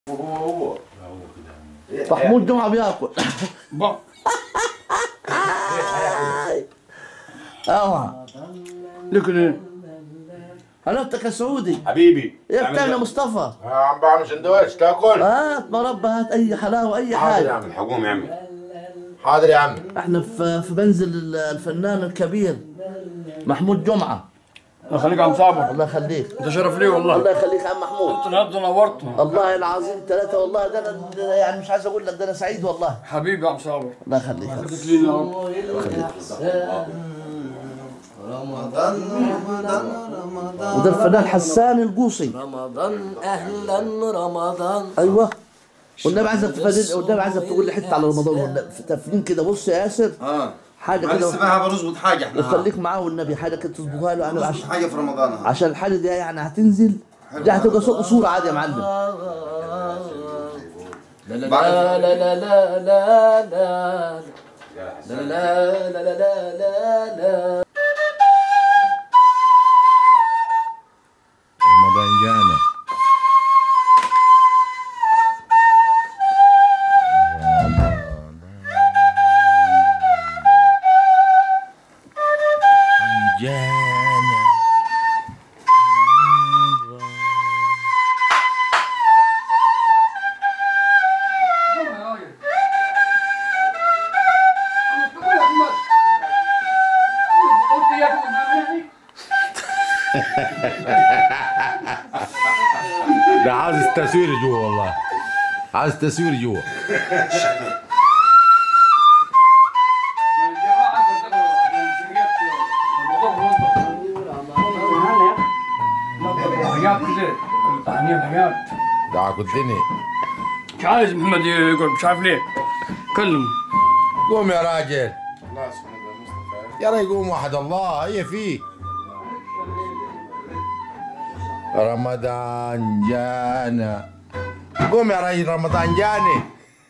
هو هو محمود جمعه بياكل بقى اوعى لكن ايه عرفتك يا سعودي حبيبي ايه تعمل بتعمل يا ده. مصطفى آه، عم بعمل سندوتش تاكل هات مربى هات اي حلاوه اي حاضر يا حاجه عم الحقوم يا عمي حاضر يا عم احنا في في منزل الفنان الكبير محمود جمعه الله يخليك يا عم صابر الله يخليك ده شرف لي والله الله يخليك يا عم محمود انت النهارده نورتنا الله العظيم ثلاثة والله ده انا ده يعني مش عايز اقول لك ده انا سعيد والله حبيبي يا عم صابر الله يخليك يا رب. خليك لي يا رب وده الفنان حسان القوصي رمضان اهلا رمضان ايوه والنبي عايزك تفرد والنبي عايزك تقول لي حته على رمضان والنبي في تفرين كده بص يا ياسر اه حاجه ما لسه كده بقى بنظبط حاجه احنا خليك معاه والنبي حاجه كده تظبطها له انا نظبط عشان حاجه في رمضان ها. عشان الحاجه دي يعني هتنزل دي هتبقى صوت صوره عادي يا معلم لا لا لا لا لا لا لا لا لا لا لا لا لا رمضان جانا جانا ده عايز تصوير جوا والله عايز تصوير جوا حاجات كده الطحنية حاجات ده عقدتني مش عايز محمد يقعد مش عارف ليه كلم قوم يا راجل يا راجل قوم واحد الله هي فيه رمضان جانا قوم يا راجل رمضان جاني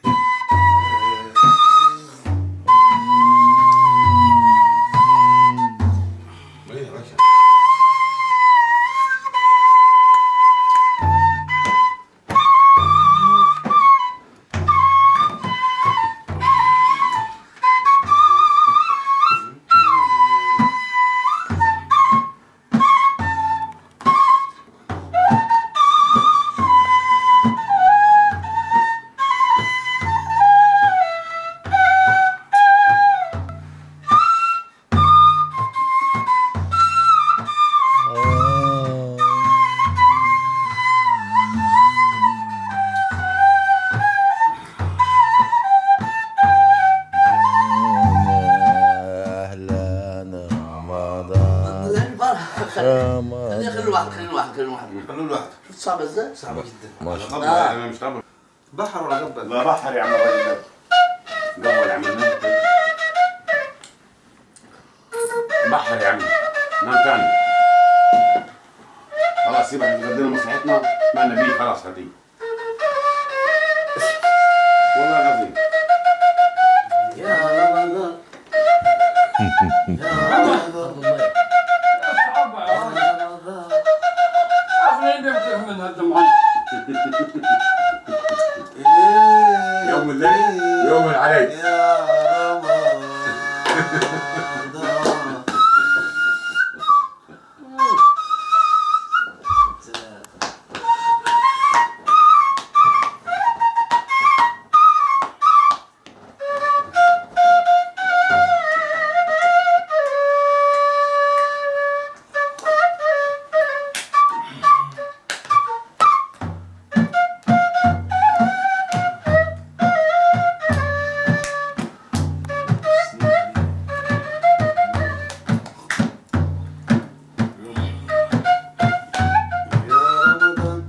اهلا رمضان رمضان خليني خليني واحد خليني واحد خليني واحد خلوه لوحده شفت صعبه ازاي؟ صعبه جدا ما شاء آه. الله مش طبعا بحر ولا قبل لا بحر يا عم الراجل ده قول عملناه بحر يا عم نام تاني خلاص سيبها نقدم مصلحتنا ما نبيه خلاص هدي والله العظيم يا رمضان يا رمضان من هالدمعة يوم الليل ويوم العلي يا رمضان يا رمضان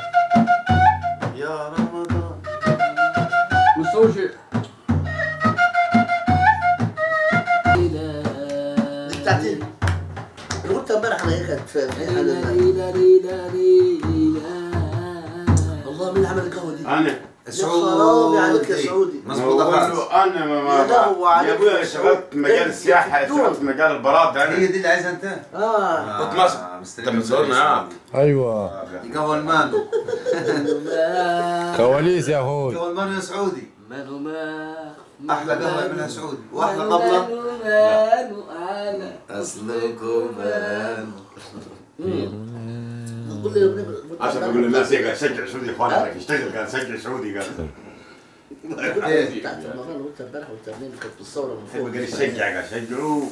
يا رمضان مسوي شيء دي بتاعتي انا قلت امبارح انا هيك كانت في في حاجه ليلى ليلى ليلى والله مين عمل القهوه دي؟ انا خرابي عليك يا سعودي. مظبوطة بقول خالص له انا ما لا، هو ما عليك يا ابويا يا اشتغلت في مجال سعود. السياحه إيه، اشتغلت في مجال البراء هي انا دي اللي عايزها انت؟ اه كنت مصر. مستلم انت متصورنا اه ايوه يقهوى المانو كواليس يا اخوي يقهوى المانو يا سعودي مانو ما احلى قهوه يعملها سعودي واحلى طبله مانو انا اصلكم مانو قول لي عشان بقول للناس ايه قاعد شجع سعودي اخواني عليك اشتغل قاعد شجع سعودي قاعد إيه. بتاعت المغنى وانت امبارح والتمرين كانت بالصوره من فوق قاعد يشجع قاعد يشجعوا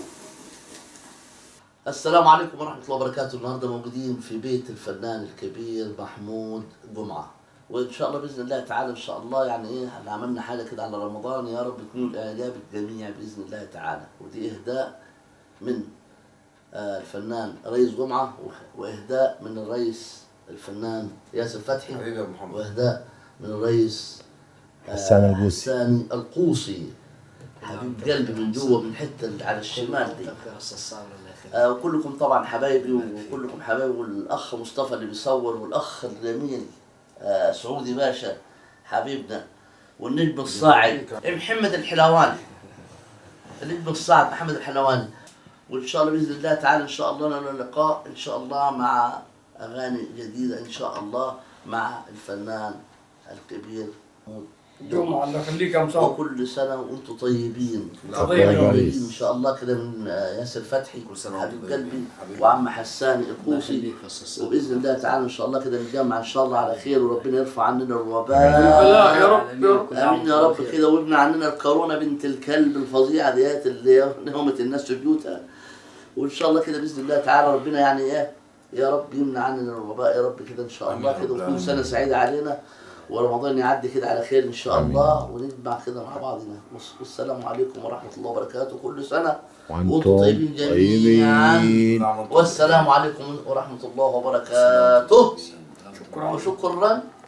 السلام عليكم ورحمة الله وبركاته النهاردة موجودين في بيت الفنان الكبير محمود جمعة وإن شاء الله بإذن الله تعالى إن شاء الله يعني إيه احنا عملنا حاجة كده على رمضان يا رب تكون إعجاب الجميع بإذن الله تعالى ودي إهداء من آه، الفنان رئيس جمعة و- وإهداء من الرئيس الفنان ياسر فتحي حبيبي يا أبو محمد. وإهداء من الرئيس آه، حسان القوسي. حسان القوسي حبيب قلبي من جوا من حتة اللي على الشمال دي آه، وكلكم طبعا حبايبي وكلكم حبايبي والاخ مصطفى اللي بيصور والاخ الجميل آه، سعودي باشا حبيبنا والنجم الصاعد محمد الحلواني النجم الصاعد محمد الحلواني وان شاء الله باذن الله تعالى ان شاء الله لنا لقاء ان شاء الله مع اغاني جديده ان شاء الله مع الفنان الكبير محمود جمعة الله يخليك يا مصاب وكل سنة وانتم طيبين طيب يا طيبين ان شاء الله كده من آه، ياسر فتحي كل سنة حبيب وانتم قلبي طيبين. حبيبي. وعم حسان القوسي وباذن الله تعالى ان شاء الله كده نتجمع ان شاء الله على خير وربنا يرفع عننا الوباء لا يا رب يا رب امين يا رب كده ويمنع عننا الكورونا بنت الكلب الفظيعه ديت اللي نهمت الناس في بيوتها وان شاء الله كده باذن الله تعالى ربنا يعني ايه يا رب يمنع عننا الوباء يا رب كده ان شاء الله كده وتكون سنه سعيده علينا ورمضان يعدي كده على خير ان شاء الله ونجمع كده مع بعضنا والسلام عليكم ورحمه الله وبركاته كل سنه وانتم وانتم طيبين جميعا طيبين والسلام عليكم ورحمه الله وبركاته شكرا وشكرا